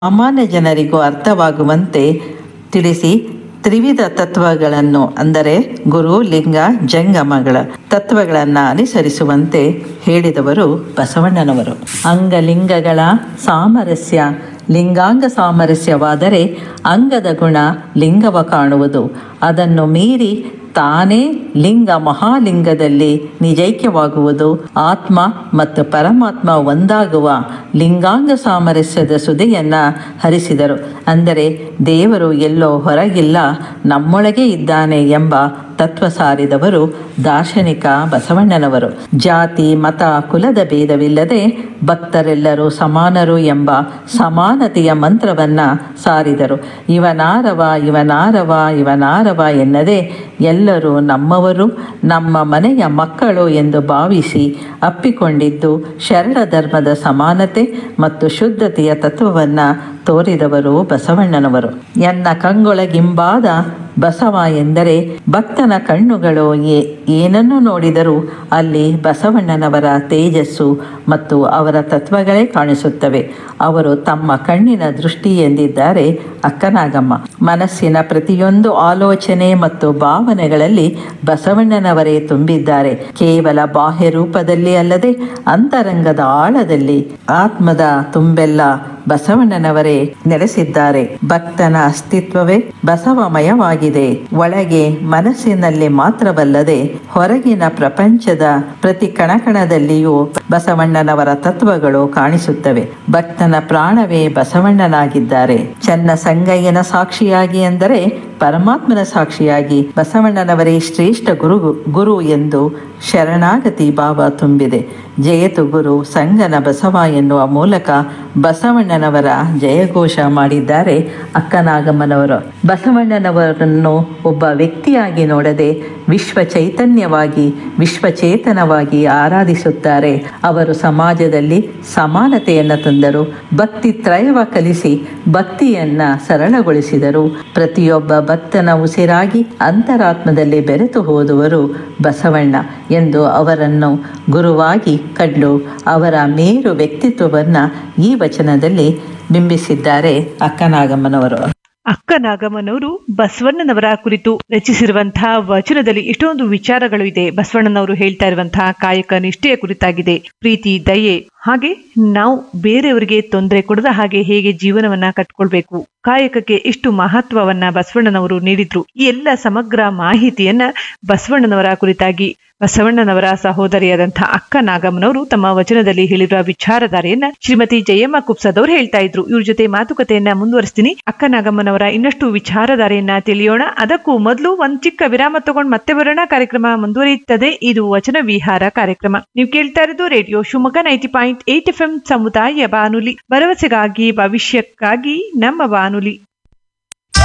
ಸಾಮಾನ್ಯ ಜನರಿಗೂ ಅರ್ಥವಾಗುವಂತೆ ತಿಳಿಸಿ ತ್ರಿವಿಧ ತತ್ವಗಳನ್ನು ಅಂದರೆ ಗುರು ಲಿಂಗ ಜಂಗಮಗಳ ತತ್ವಗಳನ್ನು ಅನುಸರಿಸುವಂತೆ ಹೇಳಿದವರು ಬಸವಣ್ಣನವರು ಅಂಗಲಿಂಗಗಳ ಸಾಮರಸ್ಯ ಲಿಂಗಾಂಗ ಸಾಮರಸ್ಯವಾದರೆ ಅಂಗದ ಗುಣ ಲಿಂಗವ ಕಾಣುವುದು ಅದನ್ನು ಮೀರಿ ತಾನೇ ಲಿಂಗ ಮಹಾಲಿಂಗದಲ್ಲಿ ನಿಜೈಕ್ಯವಾಗುವುದು ಆತ್ಮ ಮತ್ತು ಪರಮಾತ್ಮ ಒಂದಾಗುವ ಲಿಂಗಾಂಗ ಸಾಮರಸ್ಯದ ಸುದೆಯನ್ನ ಹರಿಸಿದರು ಅಂದರೆ ದೇವರು ಎಲ್ಲೋ ಹೊರಗಿಲ್ಲ ನಮ್ಮೊಳಗೆ ಇದ್ದಾನೆ ಎಂಬ ತತ್ವ ಸಾರಿದವರು ದಾರ್ಶನಿಕ ಬಸವಣ್ಣನವರು ಜಾತಿ ಮತ ಕುಲದ ಭೇದವಿಲ್ಲದೆ ಭಕ್ತರೆಲ್ಲರೂ ಸಮಾನರು ಎಂಬ ಸಮಾನತೆಯ ಮಂತ್ರವನ್ನ ಸಾರಿದರು ಇವನಾರವ ಇವನಾರವ ಇವನಾರವ ಎನ್ನದೆ ಎಲ್ಲರೂ ನಮ್ಮವರು ನಮ್ಮ ಮನೆಯ ಮಕ್ಕಳು ಎಂದು ಭಾವಿಸಿ ಅಪ್ಪಿಕೊಂಡಿದ್ದು ಶರಣ ಧರ್ಮದ ಸಮಾನತೆ ಮತ್ತು ಶುದ್ಧತೆಯ ತತ್ವವನ್ನು ತೋರಿದವರು ಬಸವಣ್ಣನವರು ಎನ್ನ ಕಂಗೊಳಗಿಂಬಾದ ಬಸವ ಎಂದರೆ ಭಕ್ತನ ಕಣ್ಣುಗಳು ಏ ಏನನ್ನು ನೋಡಿದರೂ ಅಲ್ಲಿ ಬಸವಣ್ಣನವರ ತೇಜಸ್ಸು ಮತ್ತು ಅವರ ತತ್ವಗಳೇ ಕಾಣಿಸುತ್ತವೆ ಅವರು ತಮ್ಮ ಕಣ್ಣಿನ ದೃಷ್ಟಿ ಎಂದಿದ್ದಾರೆ ಅಕ್ಕನಾಗಮ್ಮ ಮನಸ್ಸಿನ ಪ್ರತಿಯೊಂದು ಆಲೋಚನೆ ಮತ್ತು ಭಾವನೆಗಳಲ್ಲಿ ಬಸವಣ್ಣನವರೇ ತುಂಬಿದ್ದಾರೆ ಕೇವಲ ಬಾಹ್ಯ ರೂಪದಲ್ಲಿ ಅಲ್ಲದೆ ಅಂತರಂಗದ ಆಳದಲ್ಲಿ ಆತ್ಮದ ತುಂಬೆಲ್ಲ ಬಸವಣ್ಣನವರೇ ನೆಲೆಸಿದ್ದಾರೆ ಭಕ್ತನ ಅಸ್ತಿತ್ವವೇ ಬಸವಮಯವಾಗಿದೆ ಒಳಗೆ ಮನಸ್ಸಿನಲ್ಲಿ ಮಾತ್ರವಲ್ಲದೆ ಹೊರಗಿನ ಪ್ರಪಂಚದ ಪ್ರತಿ ಕಣಕಣದಲ್ಲಿಯೂ ಬಸವಣ್ಣನವರ ತತ್ವಗಳು ಕಾಣಿಸುತ್ತವೆ ಭಕ್ತನ ಪ್ರಾಣವೇ ಬಸವಣ್ಣನಾಗಿದ್ದಾರೆ ಚನ್ನ ಸಂಗಯ್ಯನ ಸಾಕ್ಷಿಯಾಗಿ ಅಂದರೆ ಪರಮಾತ್ಮನ ಸಾಕ್ಷಿಯಾಗಿ ಬಸವಣ್ಣನವರೇ ಶ್ರೇಷ್ಠ ಗುರು ಗುರು ಎಂದು ಶರಣಾಗತಿ ಭಾವ ತುಂಬಿದೆ ಜಯತು ಗುರು ಸಂಗನ ಬಸವ ಎನ್ನುವ ಮೂಲಕ ಬಸವಣ್ಣನವರ ಜಯಘೋಷ ಮಾಡಿದ್ದಾರೆ ಅಕ್ಕನಾಗಮ್ಮನವರು ಬಸವಣ್ಣನವರನ್ನು ಒಬ್ಬ ವ್ಯಕ್ತಿಯಾಗಿ ನೋಡದೆ ವಿಶ್ವ ಚೈತನ್ಯವಾಗಿ ವಿಶ್ವಚೇತನವಾಗಿ ಆರಾಧಿಸುತ್ತಾರೆ ಅವರು ಸಮಾಜದಲ್ಲಿ ಸಮಾನತೆಯನ್ನು ತಂದರು ಭಕ್ತಿ ತ್ರಯವ ಕಲಿಸಿ ಭಕ್ತಿಯನ್ನ ಸರಳಗೊಳಿಸಿದರು ಪ್ರತಿಯೊಬ್ಬ ಭಕ್ತನ ಉಸಿರಾಗಿ ಅಂತರಾತ್ಮದಲ್ಲಿ ಬೆರೆತು ಹೋದವರು ಬಸವಣ್ಣ ಎಂದು ಅವರನ್ನು ಗುರುವಾಗಿ ಕಂಡು ಅವರ ಮೇರು ವ್ಯಕ್ತಿತ್ವವನ್ನು ಈ ವಚನದಲ್ಲಿ ಬಿಂಬಿಸಿದ್ದಾರೆ ಅಕ್ಕನಾಗಮ್ಮನವರು ಅಕ್ಕ ನಾಗಮ್ಮನವರು ಬಸವಣ್ಣನವರ ಕುರಿತು ರಚಿಸಿರುವಂತಹ ವಚನದಲ್ಲಿ ಎಷ್ಟೊಂದು ವಿಚಾರಗಳು ಇದೆ ಬಸವಣ್ಣನವರು ಹೇಳ್ತಾ ಇರುವಂತಹ ಕಾಯಕ ನಿಷ್ಠೆಯ ಕುರಿತಾಗಿದೆ ಪ್ರೀತಿ ದಯೆ ಹಾಗೆ ನಾವು ಬೇರೆಯವರಿಗೆ ತೊಂದರೆ ಕೊಡದ ಹಾಗೆ ಹೇಗೆ ಜೀವನವನ್ನ ಕಟ್ಕೊಳ್ಬೇಕು ಕಾಯಕಕ್ಕೆ ಎಷ್ಟು ಮಹತ್ವವನ್ನ ಬಸವಣ್ಣನವರು ನೀಡಿದ್ರು ಈ ಎಲ್ಲ ಸಮಗ್ರ ಮಾಹಿತಿಯನ್ನ ಬಸವಣ್ಣನವರ ಕುರಿತಾಗಿ ಬಸವಣ್ಣನವರ ಸಹೋದರಿಯಾದಂತಹ ಅಕ್ಕ ನಾಗಮ್ಮನವರು ತಮ್ಮ ವಚನದಲ್ಲಿ ಹೇಳಿರುವ ವಿಚಾರಧಾರೆಯನ್ನ ಶ್ರೀಮತಿ ಜಯಮ್ಮ ಕುಪ್ಸದವ್ರು ಹೇಳ್ತಾ ಇದ್ರು ಇವ್ರ ಜೊತೆ ಮಾತುಕತೆಯನ್ನ ಮುಂದುವರಿಸ್ತೀನಿ ಅಕ್ಕ ನಾಗಮ್ಮನವರ ಇನ್ನಷ್ಟು ವಿಚಾರಧಾರೆಯನ್ನ ತಿಳಿಯೋಣ ಅದಕ್ಕೂ ಮೊದಲು ಒಂದ್ ಚಿಕ್ಕ ವಿರಾಮ ತಗೊಂಡ್ ಮತ್ತೆ ಬರೋಣ ಕಾರ್ಯಕ್ರಮ ಮುಂದುವರಿಯುತ್ತದೆ ಇದು ವಚನ ವಿಹಾರ ಕಾರ್ಯಕ್ರಮ ನೀವು ಕೇಳ್ತಾ ಇರೋದು radio Shivamogga ninety point eight F M ಸಮುದಾಯ ಬಾನುಲಿ ಭರವಸೆಗಾಗಿ ಭವಿಷ್ಯಕ್ಕಾಗಿ ನಮ್ಮ ಬಾನುಲಿ